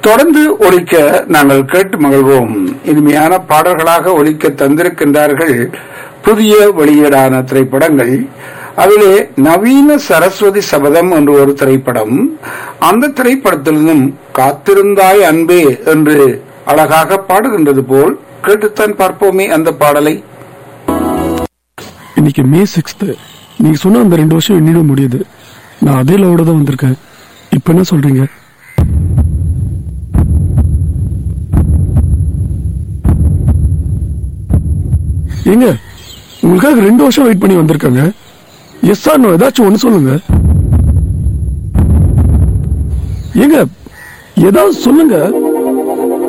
தொடர்ந்து ஒலிக்க நாங்கள் கேட்டு மகிழ்வோம் இனிமையான பாடல்களாக ஒலிக்க தந்திருக்கின்றார்கள் புதிய வெளியீடான திரைப்படங்கள் அதிலே நவீன சரஸ்வதி சபதம் என்று ஒரு திரைப்படம் அந்த திரைப்படத்திலிருந்தும் காத்திருந்தாய் அன்பே என்று அழகாக பாடுகின்றது போல் கேட்டுத்தான் பார்ப்போமே அந்த பாடலை இன்னைக்கு மே சிக்ஸ்த் நீங்க சொன்ன அந்த ரெண்டு வருஷம் என்னிட முடியுது நான் அதே லவோட தான் வந்திருக்கேன் இப்ப என்ன சொல்றீங்க ஏங்க உங்களுக்காக ரெண்டு வருஷம் வெயிட் பண்ணி வந்திருக்காங்க எஸ் ஆர் நோ ஏதாச்சும் ஒண்ணு சொல்லுங்க ஏங்க ஏதாவது சொல்லுங்க